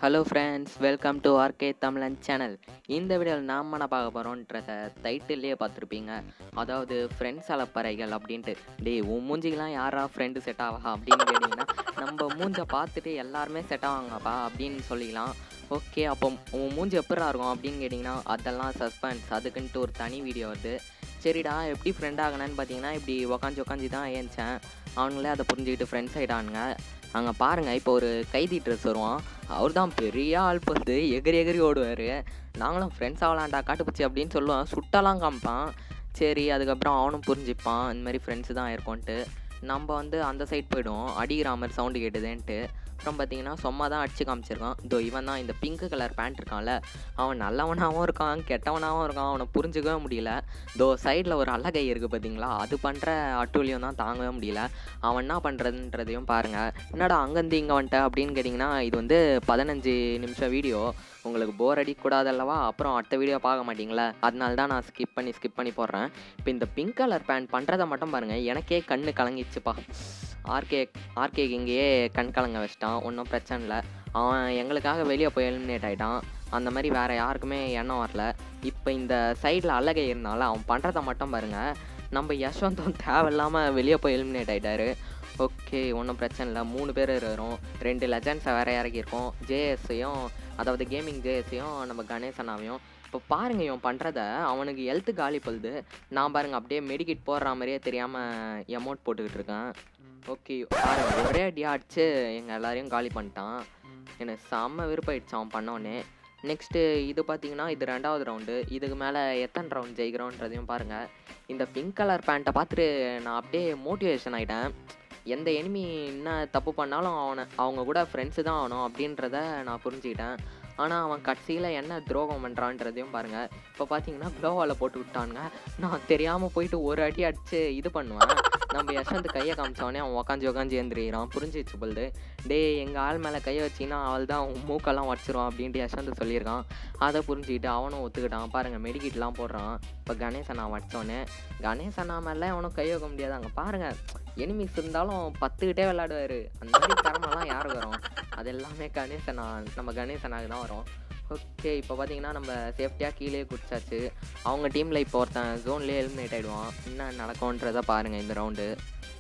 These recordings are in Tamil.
hello friends welcome to RK Tamilan channel இந்த வீடியோவில் நாம் என்ன பார்க்க போகிறோன்றத டைட்டில்லையே பார்த்துருப்பீங்க அதாவது ஃப்ரெண்ட்ஸ் அலப்பறைகள் அப்படின்ட்டு டேய் உன் மூஞ்சிக்கெலாம் யாரா ஃப்ரெண்டு செட் ஆவா அப்படின்னு கேட்டிங்கன்னா நம்ம மூஞ்சை பார்த்துட்டு எல்லாருமே செட் ஆவாங்கப்பா அப்படின்னு சொல்லிக்கலாம் ஓகே அப்போ உன் மூஞ்சி எப்படா இருக்கும் அப்படின்னு கேட்டிங்கன்னா அதெல்லாம் சஸ்பென்ஸ் அதுக்குன்ட்டு ஒரு தனி வீடியோ வருது சரிடா எப்படி ஃப்ரெண்ட் ஆகினேன்னு பார்த்தீங்கன்னா இப்படி உக்காஞ்சி உக்காஞ்சி தான் ஏஞ்சேன் அவனுங்களே அதை புரிஞ்சுக்கிட்டு ஃப்ரெண்ட்ஸ் ஆகிட்டானுங்க அங்கே பாருங்கள் இப்போ ஒரு கைதி ட்ரெஸ் வருவான் அவர் தான் பெரிய ஆள் வந்து எகிரி எகிரி ஓடுவார் நாங்களும் ஃப்ரெண்ட்ஸ் ஆகலாம்டா காட்டுப்பூச்சி அப்படின்னு சொல்லுவான் சுட்டெல்லாம் காமிப்பான் சரி அதுக்கப்புறம் அவனும் புரிஞ்சுப்பான் இந்த மாதிரி ஃப்ரெண்ட்ஸு தான் இருக்கோன்ட்டு நம்ம வந்து அந்த சைட் போயிடுவோம் அடிக்கிற மாதிரி சவுண்டு கேட்டுதுன்ட்டு அப்புறம் பார்த்தீங்கன்னா சும்மா தான் அடிச்சு காமிச்சிருக்கான் இதோ இவன் தான் இந்த பிங்க் கலர் பேண்ட் இருக்கான்ல அவன் நல்லவனாகவும் இருக்கான் கெட்டவனாகவும் இருக்கான் அவனை புரிஞ்சுக்கவே முடியல தோ சைடில் ஒரு அல்லகை இருக்குது பார்த்தீங்களா அது பண்ணுற அட்டூழியம் தான் தாங்கவே முடியல அவன் என்ன பண்ணுறதுன்றதையும் பாருங்கள் என்னடா அங்கேருந்து இங்கே வந்துட்ட அப்படின்னு கேட்டிங்கன்னா இது வந்து பதினஞ்சு நிமிஷம் வீடியோ உங்களுக்கு போர் அடிக்கக்கூடாது அல்லவா அப்புறம் அடுத்த வீடியோ பார்க்க மாட்டீங்களா அதனால தான் நான் ஸ்கிப் பண்ணி ஸ்கிப் பண்ணி போடுறேன் இப்போ இந்த பிங்க் கலர் பேண்ட் பண்ணுறதை மட்டும் பாருங்கள் எனக்கே கண்ணு கலங்கிச்சுப்பா ஆர்கே ஆர்கே இங்கேயே கண் கலங்க வச்சிட்டான் ஒன்றும் பிரச்சனை இல்லை அவன் எங்களுக்காக வெளியே போய் எலிமினேட் ஆகிட்டான் அந்த மாதிரி வேறு யாருக்குமே எண்ணம் வரல இப்போ இந்த சைடில் அழகை இருந்தால அவன் பண்ணுறதை மட்டும் பாருங்கள் நம்ம யஷ்வந்தம் தேவையில்லாமல் வெளியே போய் எலிமினேட் ஆகிட்டாரு ஓகே ஒன்றும் பிரச்சனை இல்லை மூணு பேர் இருக்கிறோம் ரெண்டு லெஜண்ட்ஸை வேற இறக்கியிருக்கோம் ஜேஎஸ்ஸையும் அதாவது கேமிங் ஜேஎஸ்ஸையும் நம்ம கணேசனாவையும் இப்போ பாருங்க இவன் பண்ணுறத அவனுக்கு ஹெல்த்து காலி பழுது நான் பாருங்க அப்படியே மெடிக்கிட் போடுற மாதிரியே தெரியாமல் எமௌண்ட் போட்டுக்கிட்டு இருக்கேன் ஓகே பாருங்க ஒரே அடியாக அடிச்சு எங்கள் எல்லாரையும் காலி பண்ணிட்டான் எனக்கு செம்ம விருப்பாயிடுச்சு அவன் பண்ணோன்னே நெக்ஸ்ட்டு இது பார்த்தீங்கன்னா இது ரெண்டாவது ரவுண்டு இதுக்கு மேலே எத்தனை ரவுண்ட் ஜெயிக்கிறோன்றதையும் பாருங்கள் இந்த பிங்க் கலர் பேண்ட்டை பார்த்துட்டு நான் அப்படியே மோட்டிவேஷன் ஆகிட்டேன் எந்த எனிமி என்ன தப்பு பண்ணாலும் அவனை அவங்க கூட ஃப்ரெண்ட்ஸு தான் ஆகணும் அப்படின்றத நான் புரிஞ்சுக்கிட்டேன் ஆனால் அவன் கடைசியில் என்ன துரோகம் பண்ணுறான்றதையும் பாருங்கள் இப்போ பார்த்தீங்கன்னா க்ளோவால் போட்டு விட்டானுங்க நான் தெரியாமல் போயிட்டு ஒரு அடி அடித்து இது பண்ணுவேன் நம்ம யஷ்வந்த் கையை காமிச்சோடனே அவன் உக்காஞ்சி உக்காஞ்சி எழுந்திரிக்கிறான் புரிஞ்சிச்சு பொழுது டே எங்கள் ஆள் மேலே கையை வச்சிங்கன்னா அவள் தான் அவன் மூக்கெல்லாம் வச்சிரும் அப்படின்ட்டு யஷ்வந்த் சொல்லியிருக்கான் அதை புரிஞ்சுக்கிட்டு அவனும் ஒத்துக்கிட்டான் பாருங்கள் மெடிக்கிட்லாம் போடுறான் இப்போ கணேசன் நான் வச்சோன்னே கணேசன் மேலே அவனும் கை வைக்க முடியாது அங்கே பாருங்கள் எனிமிஸ் இருந்தாலும் பத்துக்கிட்டே விளையாடுவார் அந்த மாதிரி திறமெல்லாம் யாருக்கு வரும் அது எல்லாமே கணேசனா நம்ம கணேசனாக தான் வரும் ஓகே இப்போ பார்த்தீங்கன்னா நம்ம சேஃப்டியாக கீழே குடிச்சாச்சு அவங்க டீமில் இப்போ ஒருத்தன் ஜோன்லேயே எலிமினேட் ஆகிடுவான் என்ன நடக்கும்ன்றதை பாருங்கள் இந்த ரவுண்டு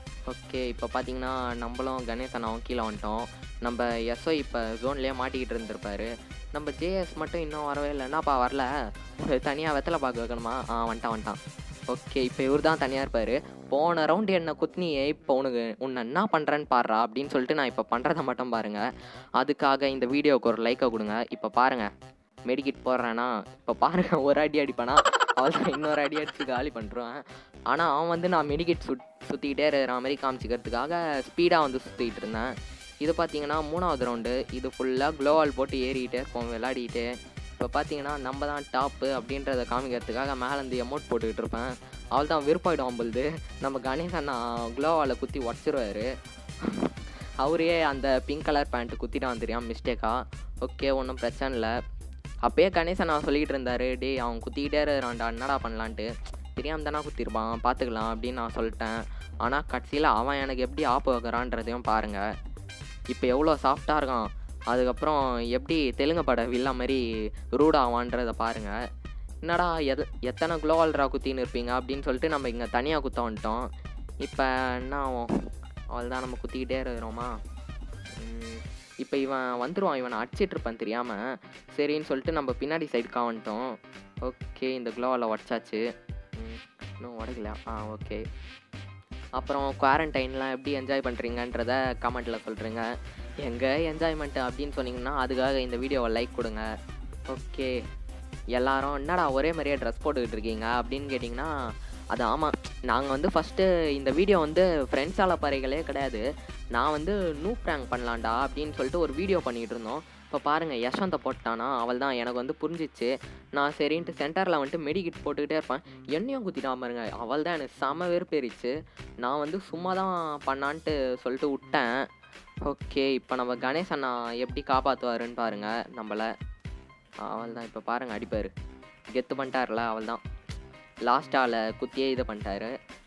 ஓகே இப்போ பார்த்தீங்கன்னா நம்மளும் கணேசனாவும் கீழே வந்துட்டோம் நம்ம எஸ்ஓ இப்போ ஜோன்லேயே மாட்டிக்கிட்டு இருந்திருப்பாரு நம்ம ஜேஎஸ் மட்டும் இன்னும் வரவே இல்லை என்னப்பா வரல தனியாக வெத்தலை பார்க்க வைக்கணுமா ஆ வந்துட்டான் வந்துட்டான் ஓகே இப்போ இவர் தான் தனியாக இருப்பார் போன ரவுண்டு என்ன குத்னியே இப்போ உனக்கு உன்னை என்ன பண்ணுறேன்னு பாடுறா அப்படின்னு சொல்லிட்டு நான் இப்போ பண்ணுறதை மட்டும் பாருங்கள் அதுக்காக இந்த வீடியோவுக்கு ஒரு லைக்கை கொடுங்க இப்போ பாருங்கள் மெடிக்கிட் போடுறேன்னா இப்போ பாருங்கள் ஒரு அடி அடிப்பானா அவள் தான் இன்னொரு அடி அடித்து காலி பண்ணுறான் ஆனால் அவன் வந்து நான் மெடிக்கிட் சுட் சுற்றிக்கிட்டே இருக்கிற மாதிரி காமிச்சிக்கிறதுக்காக ஸ்பீடாக வந்து சுற்றிக்கிட்டு இருந்தேன் இது பார்த்தீங்கன்னா மூணாவது ரவுண்டு இது ஃபுல்லாக க்ளோவால் போட்டு ஏறிக்கிட்டே இருப்போம் விளையாடிட்டு இப்போ பார்த்தீங்கன்னா நம்ம தான் டாப்பு அப்படின்றத காமிக்கிறதுக்காக மேலேருந்து எமௌண்ட் போட்டுக்கிட்டு இருப்பேன் அவள் தான் விருப்பாயிடும் பொழுது நம்ம கணேசன் நான் க்ளோவால் குத்தி உடச்சிருவாரு அவரே அந்த பிங்க் கலர் பேண்ட்டு குத்திட்டான் தெரியாம மிஸ்டேக்காக ஓகே ஒன்றும் பிரச்சனை இல்லை அப்பயே கணேசன் நான் சொல்லிகிட்டு இருந்தாரு டே அவன் குத்திக்கிட்டே இருக்கிறான்டா என்னடா பண்ணலான்ட்டு தெரியாம தானே குத்திருப்பான் பார்த்துக்கலாம் அப்படின்னு நான் சொல்லிட்டேன் ஆனால் கடைசியில் அவன் எனக்கு எப்படி ஆப்பு வைக்கிறான்றதையும் பாருங்கள் இப்போ எவ்வளோ சாஃப்டாக இருக்கான் அதுக்கப்புறம் எப்படி தெலுங்கு பட வில்லா மாதிரி ரூடாவான்றதை பாருங்கள் என்னடா எது எத்தனை குளோவால்ரா குத்தின்னு இருப்பீங்க அப்படின்னு சொல்லிட்டு நம்ம இங்கே தனியாக குத்த வந்துட்டோம் இப்போ என்ன ஆகும் அவள் தான் நம்ம குத்திக்கிட்டே இருக்கிறோமா இப்போ இவன் வந்துடுவான் இவனை அடிச்சிட்டு இருப்பான் தெரியாமல் சரின்னு சொல்லிட்டு நம்ம பின்னாடி சைடுக்கா வந்துட்டோம் ஓகே இந்த குளோவால் உடச்சாச்சு இன்னும் உடைக்கல ஆ ஓகே அப்புறம் குவாரண்டைன்லாம் எப்படி என்ஜாய் பண்ணுறீங்கன்றத கமெண்ட்டில் சொல்கிறீங்க எங்கே என்ஜாய்மெண்ட்டு அப்படின்னு சொன்னீங்கன்னா அதுக்காக இந்த வீடியோவை லைக் கொடுங்க ஓகே எல்லாரும் என்னடா ஒரே மாதிரியே ட்ரெஸ் போட்டுக்கிட்டு இருக்கீங்க அப்படின்னு கேட்டிங்கன்னா அது ஆமாம் நாங்கள் வந்து ஃபஸ்ட்டு இந்த வீடியோ வந்து ஃப்ரெண்ட்ஸால் பறைகளே கிடையாது நான் வந்து நூ ப்ராங்க் பண்ணலான்டா அப்படின்னு சொல்லிட்டு ஒரு வீடியோ பண்ணிகிட்டு இருந்தோம் இப்போ பாருங்கள் யஷ்வந்தை போட்டானா அவள் தான் எனக்கு வந்து புரிஞ்சிச்சு நான் சரின்ட்டு சென்டரில் வந்துட்டு மெடிக்கிட் போட்டுக்கிட்டே இருப்பேன் என்னையும் குத்திட்டாம பாருங்க அவள் தான் எனக்கு செம வெறுப்பேறிச்சு நான் வந்து சும்மா தான் பண்ணான்ட்டு சொல்லிட்டு விட்டேன் ஓகே இப்போ நம்ம கணேசன் நான் எப்படி காப்பாற்றுவாருன்னு பாருங்கள் நம்மளை அவள் தான் இப்போ பாருங்கள் அடிப்பார் கெத்து பண்ணிட்டார்ல அவள் தான் லாஸ்ட்டால் குத்தியே இது பண்ணிட்டாரு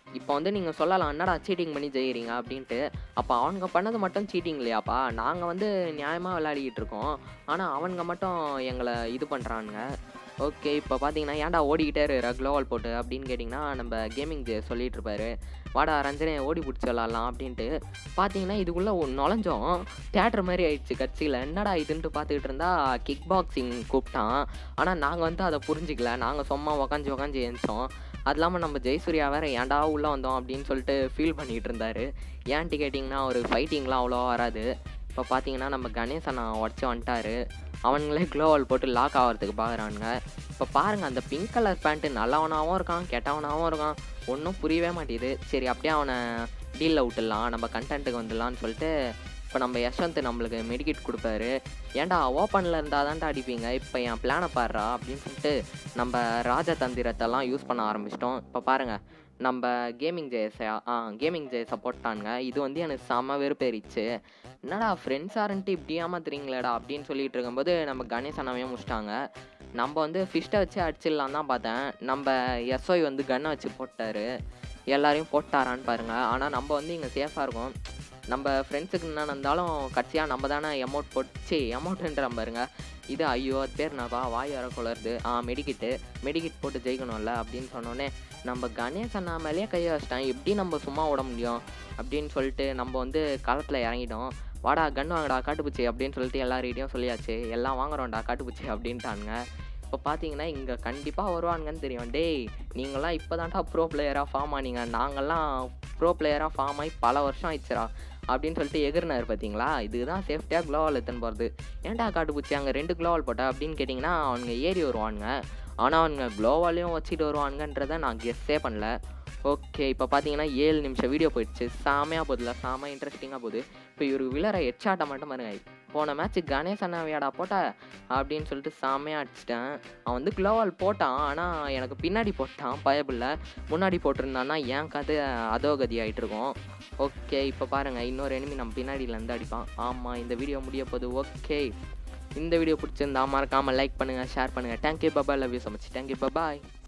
இப்போ வந்து நீங்கள் சொல்லலாம் என்னடா சீட்டிங் பண்ணி ஜெயிக்கிறீங்க அப்படின்ட்டு அப்போ அவனுங்க பண்ணது மட்டும் சீட்டிங் இல்லையாப்பா நாங்கள் வந்து நியாயமாக விளையாடிக்கிட்டு இருக்கோம் ஆனால் அவனுங்க மட்டும் எங்களை இது பண்ணுறானுங்க ஓகே இப்போ பார்த்தீங்கன்னா ஏன்டா ஓடிக்கிட்டே இருக்கிற க்ளோவால் போட்டு அப்படின்னு கேட்டிங்கன்னா நம்ம கேமிங் சொல்லிட்டு இருப்பாரு வாடா ரஞ்சனே ஓடி பிடிச்சி விளாட்லாம் அப்படின்ட்டு பார்த்தீங்கன்னா இதுக்குள்ளே நுழைஞ்சோம் தேட்டர் மாதிரி ஆயிடுச்சு கட்சியில் என்னடா இதுன்ட்டு பார்த்துக்கிட்டு இருந்தா கிக் பாக்ஸிங் கூப்பிட்டான் ஆனால் நாங்கள் வந்து அதை புரிஞ்சிக்கல நாங்கள் சும்மா உக்காஞ்சி உக்காஞ்சி எழுந்தோம் அது இல்லாமல் நம்ம ஜெயசூர்யா வேற ஏன்டா உள்ளே வந்தோம் அப்படின்னு சொல்லிட்டு ஃபீல் பண்ணிகிட்டு இருந்தாரு ஏன்ட்டு கேட்டிங்கன்னா ஒரு ஃபைட்டிங்லாம் அவ்வளோவா வராது இப்போ பார்த்தீங்கன்னா நம்ம கணேஷ் அண்ணா உடச்சி வந்துட்டாரு அவனுங்களே க்ளோவால் போட்டு லாக் ஆகிறதுக்கு பார்க்குறானுங்க இப்போ பாருங்கள் அந்த பிங்க் கலர் பேண்ட்டு நல்லவனாகவும் இருக்கான் கெட்டவனாகவும் இருக்கான் ஒன்றும் புரியவே மாட்டேது சரி அப்படியே அவனை டீலில் விட்டுடலாம் நம்ம கண்டென்ட்டுக்கு வந்துடலான்னு சொல்லிட்டு இப்போ நம்ம யஷ்வந்த் நம்மளுக்கு மெடிக்கெட் கொடுப்பாரு ஏன்டா ஓப்பனில் இருந்தால் தான்டா அடிப்பீங்க இப்போ என் பிளானை பாடுறா அப்படின்னு சொல்லிட்டு நம்ம ராஜதந்திரத்தெல்லாம் யூஸ் பண்ண ஆரம்பிச்சிட்டோம் இப்போ பாருங்கள் நம்ம கேமிங் ஜெயஸை ஆ கேமிங் ஜெயஸை போட்டானுங்க இது வந்து எனக்கு செம வெறுப்பேறிச்சு என்னடா ஃப்ரெண்ட்ஸ் ஆரண்ட்டு இப்படி ஏமாத்துறீங்களேடா அப்படின்னு சொல்லிட்டு இருக்கும்போது நம்ம கணேஷ் அண்ணாவையும் முடிச்சிட்டாங்க நம்ம வந்து ஃபிஷ்ட்டை வச்சு அடிச்சிடலாம் தான் பார்த்தேன் நம்ம எஸ்ஒய் வந்து கன்னை வச்சு போட்டார் எல்லாரையும் போட்டாரான்னு பாருங்கள் ஆனால் நம்ம வந்து இங்கே சேஃபாக இருக்கோம் நம்ம ஃப்ரெண்ட்ஸுக்கு என்ன இருந்தாலும் கட்சியாக நம்ம தானே எமௌண்ட் போட்டு எமௌண்ட்டுன்ற பாருங்க இது ஐயோ அது பேர் என்னப்பா வாய் வர குளருது ஆ மெடிக்கிட்டு மெடிக்கிட் போட்டு ஜெயிக்கணும்ல அப்படின்னு சொன்னோடனே நம்ம கணேஷ் அண்ணா மேலேயே கையை வச்சிட்டேன் எப்படி நம்ம சும்மா விட முடியும் அப்படின்னு சொல்லிட்டு நம்ம வந்து களத்தில் இறங்கிட்டோம் வாடா கன் வாங்கடா காட்டுப்பூச்சி அப்படின்னு சொல்லிட்டு எல்லார்கிட்டையும் சொல்லியாச்சு எல்லாம் வாங்குறோம்டா காட்டுப்பூச்சி அப்படின்ட்டானுங்க இப்போ பார்த்தீங்கன்னா இங்கே கண்டிப்பாக வருவானுங்கன்னு தெரியும் டேய் நீங்களாம் இப்போ தான்டா ப்ரோ பிளேயராக ஃபார்ம் ஆனீங்க நாங்கள்லாம் ப்ரோ பிளேயராக ஃபார்ம் ஆகி பல வருஷம் ஆயிடுச்சுடா அப்படின்னு சொல்லிட்டு எகிரினார் பார்த்தீங்களா இதுதான் சேஃப்டியாக க்ளோவால் எடுத்துன்னு போகிறது ஏன்டா காட்டுப்பூச்சி அங்கே ரெண்டு க்ளோவால் போட்ட அப்படின்னு கேட்டிங்கன்னா அவனுங்க ஏறி வருவானுங்க ஆனால் அவனுங்க க்ளோவாலையும் வச்சுட்டு வருவானுங்கன்றதை நான் கெஸ்ஸே பண்ணல ஓகே இப்போ பார்த்தீங்கன்னா ஏழு நிமிஷம் வீடியோ போயிடுச்சு செமையாக போகுதுல செம இன்ட்ரெஸ்டிங்காக போகுது இப்போ இவர் விழற ஹெட்ஷாட்டை மட்டும் பாருங்க போன மேட்ச் கணேஷ் அண்ணாவியாடா போட்ட அப்படின்னு சொல்லிட்டு செமையாக அடிச்சிட்டேன் அவன் வந்து க்ளோவால் போட்டான் ஆனால் எனக்கு பின்னாடி போட்டான் பயபில்ல முன்னாடி போட்டிருந்தான்னா என் கதை அதோகதி ஆகிட்டு இருக்கும் ஓகே இப்போ பாருங்கள் இன்னொரு எனிமி நம்ம பின்னாடியிலேருந்து அடிப்பான் ஆமாம் இந்த வீடியோ முடிய போகுது ஓகே இந்த வீடியோ பிடிச்சிருந்தா மறக்காமல் லைக் பண்ணுங்கள் ஷேர் பண்ணுங்கள் thank you bye bye love you so much thank you bye bye